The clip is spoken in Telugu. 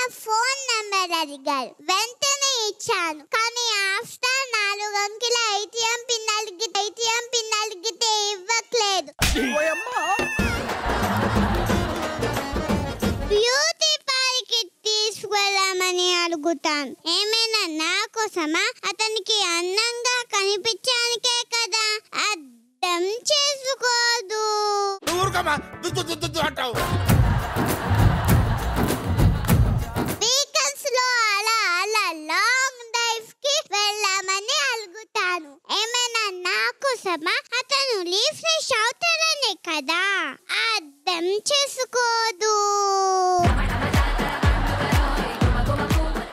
ఫోన్ నంబర్ అడిగారు వెంటనే ఇచ్చాను కానీ ఆఫ్టర్ నాలుగు అంకెల ఏటీఎం పిన్ అడిగితే ఏటీఎం పిన్ అడిగితే ఇవ్వట్లేదు బ్యూటీ పార్క్ తీసుకువెళ్ళమని అడుగుతాను ఏమైనా నా కోసమా అతనికి అందంగా కనిపించానికే కదా అర్థం చేసుకోదు నువ్వు ఊరుకోమా దుద్దు దుద్దు దుద్దు అంటావు వీకెండ్స్ లో అలా అలా లాంగ్ డ్రైవ్ కి వెళ్ళామని అడుగుతాను ఏమైనా నా కోసమా అతను రీఫ్రెష్ అవుతాడనే కదా అర్థం చేసుకోదు